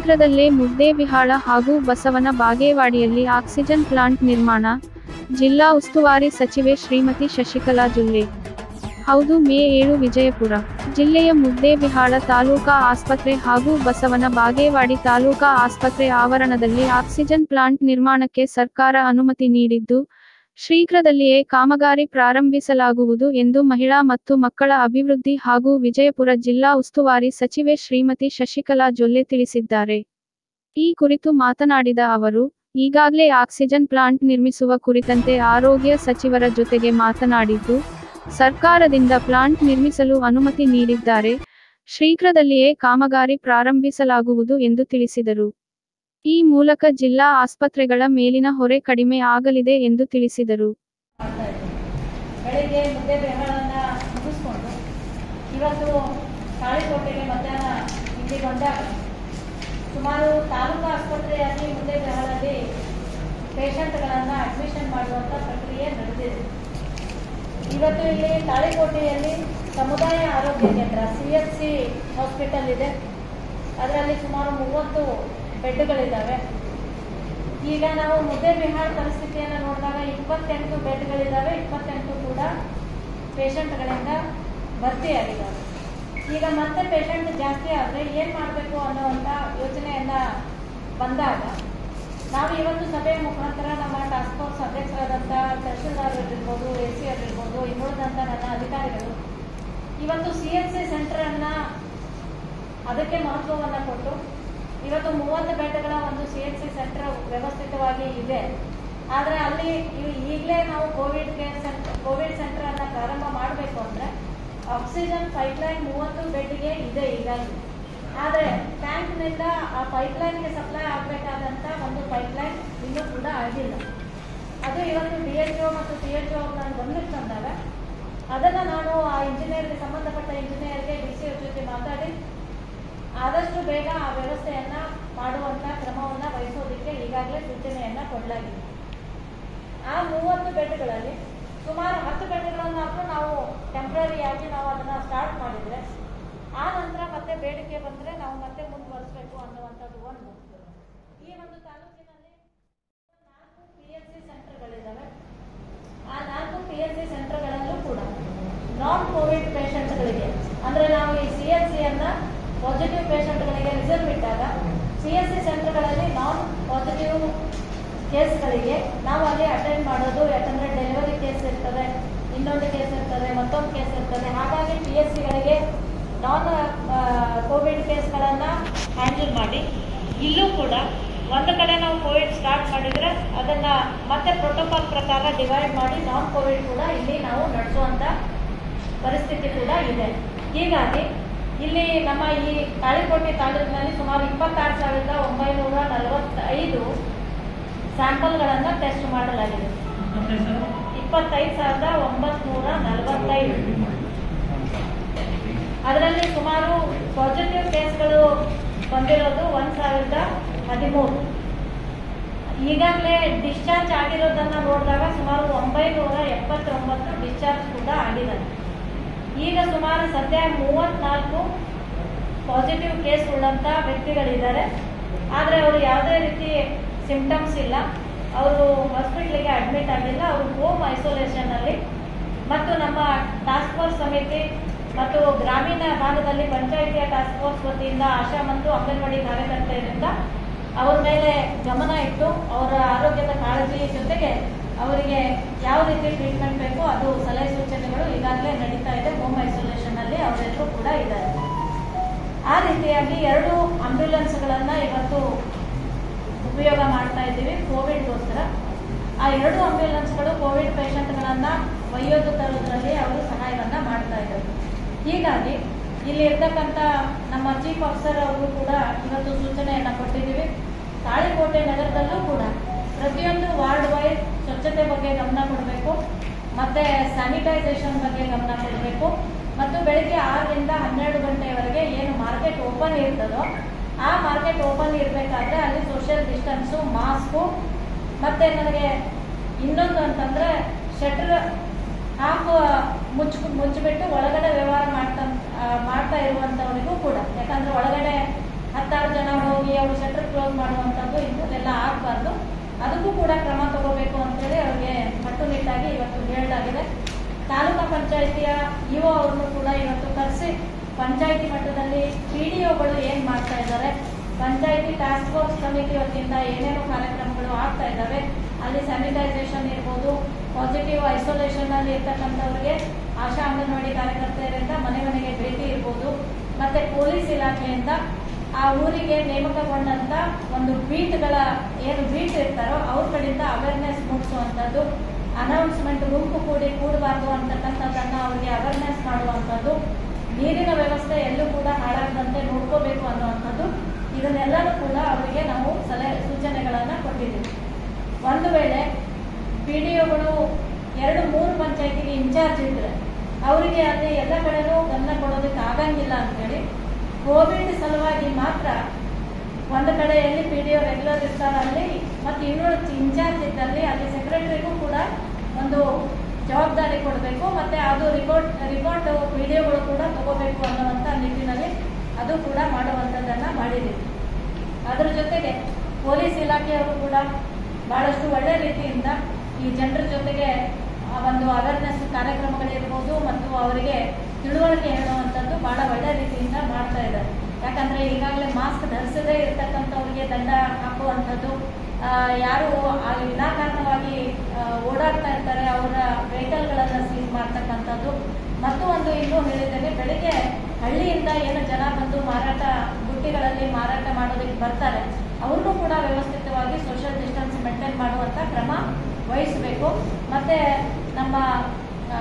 ಶೀಘ್ರದಲ್ಲೇ ಮುದ್ದೇಬಿಹಾಳ ಹಾಗೂ ಬಸವನ ಬಾಗೇವಾಡಿಯಲ್ಲಿ ಆಕ್ಸಿಜನ್ ಪ್ಲಾಂಟ್ ನಿರ್ಮಾಣ ಜಿಲ್ಲಾ ಉಸ್ತುವಾರಿ ಸಚಿವೆ ಶ್ರೀಮತಿ ಶಶಿಕಲಾ ಜುಲ್ಲೆ ಹೌದು ಮೇ ಏಳು ವಿಜಯಪುರ ಜಿಲ್ಲೆಯ ಮುದ್ದೇಬಿಹಾಳ ತಾಲೂಕಾ ಆಸ್ಪತ್ರೆ ಹಾಗೂ ಬಸವನ ಬಾಗೇವಾಡಿ ತಾಲೂಕಾ ಆಸ್ಪತ್ರೆ ಆವರಣದಲ್ಲಿ ಆಕ್ಸಿಜನ್ ಪ್ಲಾಂಟ್ ನಿರ್ಮಾಣಕ್ಕೆ ಸರ್ಕಾರ ಅನುಮತಿ ನೀಡಿದ್ದು ಶೀಘ್ರದಲ್ಲಿಯೇ ಕಾಮಗಾರಿ ಪ್ರಾರಂಭಿಸಲಾಗುವುದು ಎಂದು ಮಹಿಳಾ ಮತ್ತು ಮಕ್ಕಳ ಅಭಿವೃದ್ಧಿ ಹಾಗೂ ವಿಜಯಪುರ ಜಿಲ್ಲಾ ಉಸ್ತುವಾರಿ ಸಚಿವೆ ಶ್ರೀಮತಿ ಶಶಿಕಲಾ ಜೊಲ್ಲೆ ತಿಳಿಸಿದ್ದಾರೆ ಈ ಕುರಿತು ಮಾತನಾಡಿದ ಅವರು ಈಗಾಗಲೇ ಆಕ್ಸಿಜನ್ ಪ್ಲಾಂಟ್ ನಿರ್ಮಿಸುವ ಕುರಿತಂತೆ ಆರೋಗ್ಯ ಸಚಿವರ ಜೊತೆಗೆ ಮಾತನಾಡಿದ್ದು ಸರ್ಕಾರದಿಂದ ಪ್ಲಾಂಟ್ ನಿರ್ಮಿಸಲು ಅನುಮತಿ ನೀಡಿದ್ದಾರೆ ಶೀಘ್ರದಲ್ಲಿಯೇ ಕಾಮಗಾರಿ ಪ್ರಾರಂಭಿಸಲಾಗುವುದು ಎಂದು ತಿಳಿಸಿದರು ಈ ಮೂಲಕ ಜಿಲ್ಲಾ ಆಸ್ಪತ್ರೆಗಳ ಮೇಲಿನ ಹೊರೆ ಕಡಿಮೆ ಆಗಲಿದೆ ಎಂದು ತಿಳಿಸಿದರು ಮಾಡ್ತಾ ಇದ್ದೀವಿ ಬೆಳಿಗ್ಗೆ ಮುದ್ದೆ ಬೆಹಳನ್ನ ಮುಗಿಸ್ಕೊಂಡು ಇವತ್ತು ತಾಳಿಕೋಟೆಗೆ ಮಧ್ಯಾಹ್ನ ಇಲ್ಲಿಗೆ ಬಂದಾಗ ಸುಮಾರು ತಾಲೂಕು ಆಸ್ಪತ್ರೆಯಲ್ಲಿ ಮುದ್ದೆ ಬೆಹಳಲ್ಲಿ ಪೇಷಂಟ್ಗಳನ್ನು ಅಡ್ಮಿಷನ್ ಮಾಡುವಂಥ ಪ್ರಕ್ರಿಯೆ ನಡೆದಿದೆ ಇವತ್ತು ಇಲ್ಲಿ ತಾಳಿಕೋಟೆಯಲ್ಲಿ ಸಮುದಾಯ ಆರೋಗ್ಯ ಕೇಂದ್ರ ಸಿ ಎಚ್ ಸಿ ಹಾಸ್ಪಿಟಲ್ ಇದೆ ಅದರಲ್ಲಿ ಸುಮಾರು ಮೂವತ್ತು ಬೆಡ್ಗಳಿದ್ದಾವೆ ಈಗ ನಾವು ಮುದ್ದೆ ಬಿಹಾರ್ ಪರಿಸ್ಥಿತಿಯನ್ನು ನೋಡಿದಾಗ ಇಪ್ಪತ್ತೆಂಟು ಬೆಡ್ಗಳಿದ್ದಾವೆ ಇಪ್ಪತ್ತೆಂಟು ಕೂಡ ಪೇಷಂಟ್ಗಳಿಂದ ಭರ್ತಿಯಾಗಿದ್ದಾವೆ ಈಗ ಮತ್ತೆ ಪೇಷಂಟ್ ಜಾಸ್ತಿ ಆದರೆ ಏನು ಮಾಡಬೇಕು ಅನ್ನುವಂಥ ಯೋಚನೆಯನ್ನು ಬಂದಾಗ ನಾವು ಇವತ್ತು ಸಭೆಯ ಮುಖಾಂತರ ನಮ್ಮ ಟಾಸ್ಕ್ ಫೋರ್ಸ್ ಅಧ್ಯಕ್ಷರಾದಂಥ ತಹಶೀಲ್ದಾರ್ ಇರ್ಬೋದು ಎ ಸಿ ಇರ್ಬೋದು ಇನ್ನುಳಿದಂಥ ನನ್ನ ಅಧಿಕಾರಿಗಳು ಇವತ್ತು ಸಿ ಎಚ್ ಸಿ ಸೆಂಟರನ್ನು ಅದಕ್ಕೆ ಮಹತ್ವವನ್ನು ಕೊಟ್ಟು ಇವತ್ತು ಮೂವತ್ತು ಬೆಡ್ಗಳ ಒಂದು ಸಿ ಎಚ್ ಸಿ ಸೆಂಟರ್ ವ್ಯವಸ್ಥಿತವಾಗಿ ಇದೆ ಆದರೆ ಅಲ್ಲಿ ಇವ್- ಈಗಲೇ ನಾವು covid care centre covid centre ಅನ್ನ ಪ್ರಾರಂಭ ಮಾಡಬೇಕು ಅಂದ್ರೆ ಆಕ್ಸಿಜನ್ ಪೈಪ್ಲೈನ್ ಮೂವತ್ತು ಬೆಡ್ಗೆ ಇದೆ ಈಗಾಗಲೇ ಆದರೆ ಟ್ಯಾಂಕ್ನಿಂದ ಆ ಪೈಪ್ಲೈನ್ಗೆ ಸಪ್ಲೈ ಆಗಬೇಕಾದಂಥ ಒಂದು ಪೈಪ್ಲೈನ್ ಇನ್ನೂ ಕೂಡ ಆಗಿಲ್ಲ ಅದು ಇವತ್ತು ಡಿ ಎಚ್ ಒ ಮತ್ತು ಟಿ ಎಚ್ ಒ ನಾನು ಗಮನಕ್ಕೆ ತಂದಾಗ ಅದನ್ನು ನಾನು ಆ ಇಂಜಿನಿಯರ್ಗೆ ಸಂಬಂಧಪಟ್ಟ ಇಂಜಿನಿಯರ್ಗೆ ಡಿ ಸಿ ಜೊತೆ ಮಾತಾಡಿ ಆದಷ್ಟು ಬೇಗ ಆ ವ್ಯವಸ್ಥೆಯನ್ನ ಮಾಡುವಂತ ಕ್ರಮವನ್ನ ವಹಿಸೋದಕ್ಕೆ ಈಗಾಗಲೇ ಸೂಚನೆಯನ್ನ ಕೊಡಲಾಗಿದೆ ಆ ಮೂವತ್ತು ಬೆಡ್ಗಳಲ್ಲಿ ಸುಮಾರು ಹತ್ತು ಬೆಡ್ಗಳನ್ನಾದ್ರೂ ನಾವು ಟೆಂಪ್ರರಿಯಾಗಿ ನಾವು ಅದನ್ನ ಸ್ಟಾರ್ಟ್ ಮಾಡಿದ್ರೆ ಆ ನಂತರ ಮತ್ತೆ ಬೇಡಿಕೆ ಬಂದ್ರೆ ನಾವು ಮತ್ತೆ ಮುಂದುವರಿಸಬೇಕು ಅನ್ನುವಂಥದ್ದು ಒಂದು ಈ ಒಂದು ತಾಲೂಕಿನಲ್ಲಿ ನಾಲ್ಕು ಪಿ ಎಚ್ ಸಿ ಸೆಂಟರ್ಗಳಿದ್ದಾವೆ ಆ ನಾಲ್ಕು ಪಿ ಎಚ್ ಸಿ ಸೆಂಟರ್ಗಳಲ್ಲೂ ಕೂಡ ನಾನ್ ಕೋವಿಡ್ ಪೇಷಂಟ್ಗಳಿಗೆ ಅಂದ್ರೆ ನಾವು ಈ ಸಿ ಎಚ್ ಸಿ ಅನ್ನ ಪಾಸಿಟಿವ್ ಪೇಷಂಟ್ಗಳಿಗೆ ರಿಸರ್ವ್ ಇಟ್ಟಾಗ ಸಿ ಎಸ್ ಸಿ ಸೆಂಟರ್ಗಳಲ್ಲಿ ನಾನ್ ಪಾಸಿಟಿವ್ ಕೇಸ್ಗಳಿಗೆ ನಾವು ಅಲ್ಲಿ ಅಟೆಂಡ್ ಮಾಡೋದು ಯಾಕಂದ್ರೆ ಡೆಲಿವರಿ ಕೇಸ್ ಇರ್ತದೆ ಇನ್ನೊಂದು ಕೇಸ್ ಇರ್ತದೆ ಮತ್ತೊಂದು ಕೇಸ್ ಇರ್ತದೆ ಹಾಗಾಗಿ ಪಿ ಎಸ್ ಸಿಗಳಿಗೆ ನಾನ್ ಕೋವಿಡ್ ಕೇಸ್ಗಳನ್ನು ಹ್ಯಾಂಡಲ್ ಮಾಡಿ ಇಲ್ಲೂ ಕೂಡ ಒಂದು ಕಡೆ ನಾವು ಕೋವಿಡ್ ಸ್ಟಾರ್ಟ್ ಮಾಡಿದ್ರೆ ಅದನ್ನ ಮತ್ತೆ ಪ್ರೋಟೋಕಾಲ್ ಪ್ರಕಾರ ಡಿವೈಡ್ ಮಾಡಿ ನಾನ್ ಕೋವಿಡ್ ಕೂಡ ಇಲ್ಲಿ ನಾವು ನಡೆಸುವಂತ ಪರಿಸ್ಥಿತಿ ಕೂಡ ಇದೆ ಹೀಗಾಗಿ ಇಲ್ಲಿ ನಮ್ಮ ಈ ತಾಳಿಕೋಟೆ ತಾಲೂಕಿನಲ್ಲಿ ಸುಮಾರು ಇಪ್ಪತ್ತಾರು ಸಾವಿರದ ಒಂಬೈನೂರ ನಲವತ್ತೈದು ಸ್ಯಾಂಪಲ್ಗಳನ್ನು ಟೆಸ್ಟ್ ಮಾಡಲಾಗಿದೆ ಇಪ್ಪತ್ತೈದು ಸಾವಿರದ ಒಂಬತ್ನೂರ ನಲವತ್ತೈದು ಅದರಲ್ಲಿ ಸುಮಾರು ಪಾಸಿಟಿವ್ ಕೇಸ್ಗಳು ಬಂದಿರೋದು ಒಂದು ಸಾವಿರದ ಹದಿಮೂರು ಈಗಾಗಲೇ ಡಿಸ್ಚಾರ್ಜ್ ಆಗಿರೋದನ್ನ ನೋಡಿದಾಗ ಸುಮಾರು ಒಂಬೈನೂರ ಎಪ್ಪತ್ತೊಂಬತ್ತು ಡಿಸ್ಚಾರ್ಜ್ ಕೂಡ ಆಗಿದ್ದಾರೆ ಈಗ ಸುಮಾರು ಸದ್ಯ ಮೂವತ್ನಾಲ್ಕು ಪಾಸಿಟಿವ್ ಕೇಸ್ ಉಳ್ಳಂತ ವ್ಯಕ್ತಿಗಳಿದ್ದಾರೆ ಆದರೆ ಅವರು ಯಾವುದೇ ರೀತಿ ಸಿಂಪ್ಟಮ್ಸ್ ಇಲ್ಲ ಅವರು ಹಾಸ್ಪಿಟ್ಲಿಗೆ ಅಡ್ಮಿಟ್ ಆಗಿಲ್ಲ ಅವರು ಹೋಮ್ ಐಸೋಲೇಷನ್ನಲ್ಲಿ ಮತ್ತು ನಮ್ಮ ಟಾಸ್ಕ್ ಫೋರ್ಸ್ ಸಮಿತಿ ಮತ್ತು ಗ್ರಾಮೀಣ ಭಾಗದಲ್ಲಿ ಪಂಚಾಯಿತಿಯ ಟಾಸ್ಕ್ ಫೋರ್ಸ್ ವತಿಯಿಂದ ಆಶಾ ಮತ್ತು ಅಂಗನವಾಡಿ ಕಾರ್ಯಕರ್ತೆಯರಿಂದ ಅವ್ರ ಮೇಲೆ ಗಮನ ಇಟ್ಟು ಅವರ ಆರೋಗ್ಯದ ಕಾಳಜಿ ಜೊತೆಗೆ ಅವರಿಗೆ ಯಾವ ರೀತಿ ಟ್ರೀಟ್ಮೆಂಟ್ ಬೇಕೋ ಅದು ಸಲಹೆ ಸೂಚನೆಗಳು ಈಗಾಗಲೇ ನಡೀತಾ ಇದೆ ಹೋಮ್ ಐಸೋಲೇಷನ್ ಅಲ್ಲಿ ಅವರೆಲ್ಲರೂ ಕೂಡ ಇದ್ದಾರೆ ಆ ರೀತಿಯಾಗಿ ಎರಡು ಆಂಬ್ಯುಲೆನ್ಸ್ಗಳನ್ನ ಇವತ್ತು ಉಪಯೋಗ ಮಾಡ್ತಾ ಇದ್ದೀವಿ ಕೋವಿಡ್ಗೋಸ್ಕರ ಆ ಎರಡು ಆಂಬ್ಯುಲೆನ್ಸ್ಗಳು ಕೋವಿಡ್ ಪೇಷಂಟ್ಗಳನ್ನ ಒಯ್ಯೋದು ತರೋದ್ರಲ್ಲಿ ಅವರು ಸಹಾಯವನ್ನ ಮಾಡ್ತಾ ಇದ್ದಾರೆ ಹೀಗಾಗಿ ಇಲ್ಲಿ ಇರ್ತಕ್ಕಂಥ ನಮ್ಮ ಚೀಫ್ ಆಫೀಸರ್ ಅವರು ಕೂಡ ಇವತ್ತು ಸೂಚನೆಯನ್ನ ಕೊಟ್ಟಿದ್ದೀವಿ ತಾಳಿಕೋಟೆ ನಗರದಲ್ಲೂ ಕೂಡ ಪ್ರತಿಯೊಂದು ವಾರ್ಡ್ ವೈಸ್ ಸ್ವಚ್ಛತೆ ಬಗ್ಗೆ ಗಮನ ಕೊಡಬೇಕು ಮತ್ತೆ ಸ್ಯಾನಿಟೈಸೇಷನ್ ಬಗ್ಗೆ ಗಮನ ಕೊಡಬೇಕು ಮತ್ತು ಬೆಳಿಗ್ಗೆ ಆರರಿಂದ ಹನ್ನೆರಡು ಗಂಟೆಯವರೆಗೆ ಏನು ಮಾರ್ಕೆಟ್ ಓಪನ್ ಇರ್ತದೋ ಆ ಮಾರ್ಕೆಟ್ ಓಪನ್ ಇರಬೇಕಾದ್ರೆ ಅಲ್ಲಿ ಸೋಷಿಯಲ್ ಡಿಸ್ಟೆನ್ಸು ಮಾಸ್ಕು ಮತ್ತೆ ನನಗೆ ಇನ್ನೊಂದು ಅಂತಂದ್ರೆ ಶಟರ್ ಹಾಫ್ ಮುಚ್ಚ ಮುಚ್ಚಿಬಿಟ್ಟು ಒಳಗಡೆ ವ್ಯವಹಾರ ಮಾಡ್ತಾ ಆ, ಮಾಡ್ತಾ ಇರುವಂಥವರಿಗೂ ಕೂಡ ಯಾಕಂದ್ರೆ ಒಳಗಡೆ ಹತ್ತಾರು ಜನ ಹೋಗಿ ಅವರು ಶಟರ್ ಕ್ಲೋಸ್ ಮಾಡುವಂಥದ್ದು ಇಂಥದ್ದೆಲ್ಲ ಆಗಬಾರ್ದು ಅದಕ್ಕೂ ಕೂಡ ಕ್ರಮ ತಗೋಬೇಕು ಅಂತೇಳಿ ಅವ್ರಿಗೆ ಕಟ್ಟುನಿಟ್ಟಾಗಿ ಇವತ್ತು ಹೇಳಲಾಗಿದೆ ತಾಲೂಕಾ ಪಂಚಾಯಿತಿಯ ಇಒ ಅವ್ರನ್ನು ಕೂಡ ಇವತ್ತು ಕರೆಸಿ ಪಂಚಾಯಿತಿ ಮಟ್ಟದಲ್ಲಿ ಪಿ ಡಿ ಒಗಳು ಏನು ಮಾಡ್ತಾ ಇದ್ದಾರೆ ಪಂಚಾಯಿತಿ ಟಾಸ್ಕ್ ಫೋರ್ಸ್ ಸಮಿತಿ ವತಿಯಿಂದ ಏನೇನು ಕಾರ್ಯಕ್ರಮಗಳು ಆಗ್ತಾ ಇದ್ದಾವೆ ಅಲ್ಲಿ ಸ್ಯಾನಿಟೈಸೇಷನ್ ಇರ್ಬೋದು ಪಾಸಿಟಿವ್ ಐಸೋಲೇಷನ್ ಅಲ್ಲಿ ಇರ್ತಕ್ಕಂಥವ್ರಿಗೆ ಆಶಾ ಅಂಗನವಾಡಿ ಕಾರ್ಯಕರ್ತೆಯರಿಂದ ಮನೆ ಮನೆಗೆ ಭೇಟಿ ಇರ್ಬೋದು ಮತ್ತೆ ಪೊಲೀಸ್ ಇಲಾಖೆಯಿಂದ ಆ ಊರಿಗೆ ನೇಮಕಗೊಂಡಂತ ಒಂದು ಬೀಟ್ಗಳ ಏನು ಬೀಟ್ ಇರ್ತಾರೋ ಅವ್ರ ಕಡೆಯಿಂದ ಅವೇರ್ನೆಸ್ ಮೂಡಿಸುವಂಥದ್ದು ಅನೌನ್ಸ್ಮೆಂಟ್ ಗುಂಪು ಕೂಡಿ ಕೂಡಬಾರ್ದು ಅಂತಕ್ಕಂಥದ್ದನ್ನ ಅವರಿಗೆ ಅವೇರ್ನೆಸ್ ಮಾಡುವಂಥದ್ದು ನೀರಿನ ವ್ಯವಸ್ಥೆ ಎಲ್ಲೂ ಕೂಡ ಹಾಳಾಗದಂತೆ ನೋಡ್ಕೋಬೇಕು ಅನ್ನುವಂಥದ್ದು ಇದನ್ನೆಲ್ಲನೂ ಕೂಡ ಅವರಿಗೆ ನಾವು ಸಲಹೆ ಸೂಚನೆಗಳನ್ನು ಕೊಟ್ಟಿದ್ದೀವಿ ಒಂದು ವೇಳೆ ಪಿ ಡಿ ಒಗಳು ಎರಡು ಮೂರು ಪಂಚಾಯತಿಗೆ ಇನ್ಚಾರ್ಜ್ ಇದ್ರೆ ಅವರಿಗೆ ಅಲ್ಲಿ ಎಲ್ಲ ಕಡೆನೂ ಗಮನ ಕೊಡೋದಕ್ಕೆ ಆಗಂಗಿಲ್ಲ ಅಂತೇಳಿ ಕೋವಿಡ್ ಸಲುವಾಗಿ ಮಾತ್ರ ಒಂದು ಕಡೆ ಎಲ್ಲಿ ಪಿ ಡಿ ಒ ರೆಗ್ಯುಲರ್ ಇರ್ತಾರೆ ಅಲ್ಲಿ ಮತ್ತು ಇನ್ನೂರು ಇನ್ಚಾರ್ಜ್ ಇದ್ದಲ್ಲಿ ಅಲ್ಲಿ ಸೆಕ್ರೆಟರಿಗೂ ಕೂಡ ಒಂದು ಜವಾಬ್ದಾರಿ ಕೊಡಬೇಕು ಮತ್ತೆ ಅದು ರಿಪೋರ್ಟ್ ರಿಪೋರ್ಟ್ ಪಿ ಡಿ ಒಗಳು ಕೂಡ ತಗೋಬೇಕು ಅನ್ನುವಂಥ ನಿಟ್ಟಿನಲ್ಲಿ ಅದು ಕೂಡ ಮಾಡುವಂಥದ್ದನ್ನು ಮಾಡಿದ್ದೀವಿ ಅದರ ಜೊತೆಗೆ ಪೊಲೀಸ್ ಇಲಾಖೆಯವರು ಕೂಡ ಬಹಳಷ್ಟು ಒಳ್ಳೆ ರೀತಿಯಿಂದ ಈ ಜನರ ಜೊತೆಗೆ ಆ ಒಂದು ಅವೇರ್ನೆಸ್ ಕಾರ್ಯಕ್ರಮಗಳಿರ್ಬೋದು ಮತ್ತು ಅವರಿಗೆ ತಿಳುವಳಿಕೆ ಹೇಳುವಂಥದ್ದು ಬಹಳ ಒಳ್ಳೆ ರೀತಿಯಿಂದ ಮಾಡ್ತಾ ಇದ್ದಾರೆ ಯಾಕಂದ್ರೆ ಈಗಾಗಲೇ ಮಾಸ್ಕ್ ಧರಿಸದೇ ಇರ್ತಕ್ಕಂಥವ್ರಿಗೆ ದಂಡ ಹಾಕುವಂಥದ್ದು ಆ, ಯಾರು ಆ ವಿನಾಕಾರಣವಾಗಿ ಆ, ಓಡಾಡ್ತಾ ಇರ್ತಾರೆ ಅವರ ವೆಹಿಕಲ್ಗಳನ್ನು ಸೀಸ್ ಮಾಡ್ತಕ್ಕಂಥದ್ದು ಮತ್ತು ಒಂದು ಇನ್ನೂ ಹೇಳಿದ್ದೇನೆ ಬೆಳಿಗ್ಗೆ ಹಳ್ಳಿಯಿಂದ ಏನು ಜನ ಬಂದು ಮಾರಾಟ ಬುಟ್ಟಿಗಳಲ್ಲಿ ಮಾರಾಟ ಮಾಡೋದಕ್ಕೆ ಬರ್ತಾರೆ ಅವ್ರಿಗೂ ಕೂಡ ವ್ಯವಸ್ಥಿತವಾಗಿ ಸೋಷಿಯಲ್ ಡಿಸ್ಟೆನ್ಸ್ ಮೇಂಟೈನ್ ಮಾಡುವಂಥ ಕ್ರಮ ವಹಿಸಬೇಕು ಮತ್ತೆ ನಮ್ಮ ಆ,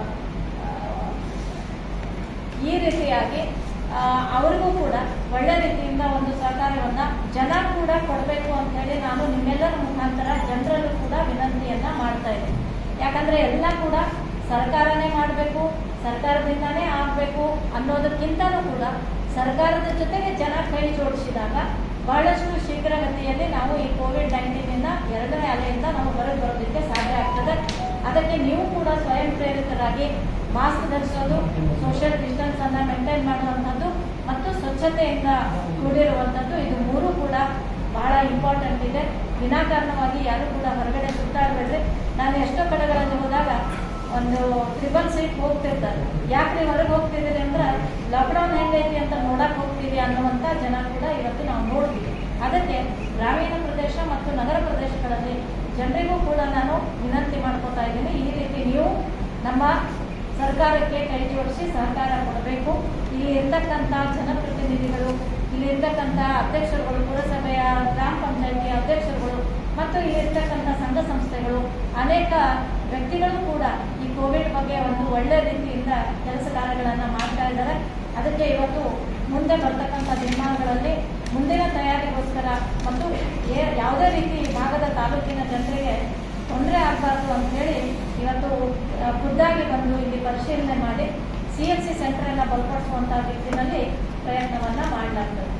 ಈ ರೀತಿಯಾಗಿ ಆ, ಅವ್ರಿಗೂ ಕೂಡ ಒಳ್ಳೆ ರೀತಿಯಿಂದ ಒಂದು ಸಹಕಾರವನ್ನ ಜನ ಕೂಡ ಕೊಡಬೇಕು ಅಂತ ಹೇಳಿ ನಾನು ನಿಮ್ಮೆಲ್ಲರ ಮುಖಾಂತರ ಜನರಲ್ಲೂ ಕೂಡ ವಿನಂತಿಯನ್ನ ಮಾಡ್ತಾ ಇದ್ದೀನಿ ಯಾಕಂದ್ರೆ ಎಲ್ಲ ಕೂಡ ಸರ್ಕಾರನೇ ಮಾಡಬೇಕು ಸರ್ಕಾರದಿಂದಾನೇ ಆಗಬೇಕು ಅನ್ನೋದಕ್ಕಿಂತನೂ ಕೂಡ ಸರ್ಕಾರದ ಜೊತೆಗೆ ಜನ ಕೈ ಜೋಡಿಸಿದಾಗ ಬಹಳಷ್ಟು ಶೀಘ್ರಗತಿಯಲ್ಲಿ ನಾವು ಈ ಕೋವಿಡ್ ನೈನ್ಟೀನಿಂದ ಎರಡನೇ ಅಲೆಯಿಂದ ನಾವು ಹೊರಗೆ ಬರೋದಕ್ಕೆ ಸಾಧ್ಯ ಆಗ್ತದೆ ಅದಕ್ಕೆ ನೀವು ಕೂಡ ಸ್ವಯಂ ಪ್ರೇರಿತರಾಗಿ ಮಾಸ್ಕ್ ಧರಿಸೋದು ಸೋಷಿಯಲ್ ಡಿಸ್ಟೆನ್ಸ್ ಅನ್ನ ಮೇಂಟೈನ್ ಮಾಡುವಂಥದ್ದು ಮತ್ತು ಸ್ವಚ್ಛತೆಯಿಂದ ಕೂಡಿರುವಂಥದ್ದು ಇದು ಮೂರು ಕೂಡ ಬಹಳ ಇಂಪಾರ್ಟೆಂಟ್ ಇದೆ ವಿನಾಕಾರಣವಾಗಿ ಯಾರು ಕೂಡ ಹೊರಗಡೆ ಸುತ್ತಾಡಬೇಡ್ರಿ ನಾನು ಎಷ್ಟೋ ಕಡೆಗಳಲ್ಲಿ ಹೋದಾಗ ಒಂದು ತ್ರಿಬಲ್ ಸೀಟ್ ಹೋಗ್ತಿರ್ತಾರೆ ಯಾಕ್ರಿ ಹೊರಗೆ ಹೋಗ್ತಿದ್ದೀರಿ ಅಂದ್ರೆ ಲಾಕ್ಡೌನ್ ಹೆಂಗೈತಿ ಅಂತ ನೋಡಕ್ ಹೋಗ್ತೀವಿ ಅನ್ನುವಂಥ ಜನ ಕೂಡ ಇವತ್ತು ನಾವು ನೋಡ್ತೀವಿ ಅದಕ್ಕೆ ಗ್ರಾಮೀಣ ಪ್ರದೇಶ ಮತ್ತು ನಗರ ಪ್ರದೇಶಗಳಲ್ಲಿ ಜನರಿಗೂ ಕೂಡ ನಾನು ವಿನಂತಿ ಮಾಡ್ಕೋತಾ ಇದ್ದೀನಿ ಈ ರೀತಿ ನೀವು ನಮ್ಮ ಸರ್ಕಾರಕ್ಕೆ ಕೈ ಜೋಡಿಸಿ ಸಹಕಾರ ಕೊಡಬೇಕು ಇಲ್ಲಿ ಇರ್ತಕ್ಕಂಥ ಜನಪ್ರತಿನಿಧಿಗಳು ಇಲ್ಲಿ ಇರ್ತಕ್ಕಂಥ ಅಧ್ಯಕ್ಷರುಗಳು ಪುರಸಭೆಯ ಗ್ರಾಮ ಪಂಚಾಯತಿ ಅಧ್ಯಕ್ಷರುಗಳು ಮತ್ತು ಇಲ್ಲಿ ಇರ್ತಕ್ಕಂಥ ಸಂಘ ಸಂಸ್ಥೆಗಳು ಅನೇಕ ವ್ಯಕ್ತಿಗಳು ಕೂಡ ಈ ಕೋವಿಡ್ ಬಗ್ಗೆ ಒಂದು ಒಳ್ಳೆ ರೀತಿಯಿಂದ ಕೆಲಸ ಕಾರ್ಯಗಳನ್ನು ಮಾಡ್ತಾ ಇದ್ದಾರೆ ಅದಕ್ಕೆ ಇವತ್ತು ಮುಂದೆ ಬರ್ತಕ್ಕಂಥ ದಿನಮಾನಗಳಲ್ಲಿ ಮುಂದಿನ ತಯಾರಿಗೋಸ್ಕರ ಮತ್ತು ಏ- ಯಾವುದೇ ರೀತಿ ಈ ಭಾಗದ ತಾಲೂಕಿನ ಜನರಿಗೆ ತೊಂದರೆ ಆಗಬಾರ್ದು ಅಂತ ಹೇಳಿ ಇವತ್ತು ಆ, ಖುದ್ದಾಗಿ ಬಂದು ಇಲ್ಲಿ ಪರಿಶೀಲನೆ ಮಾಡಿ ಸಿ ಎಲ್ ಸಿ ಸೆಂಟರನ್ನು ಬಲಪಡಿಸುವಂಥ ರೀತಿಯಲ್ಲಿ ಪ್ರಯತ್ನವನ್ನು ಮಾಡಲಾಗ್ತದೆ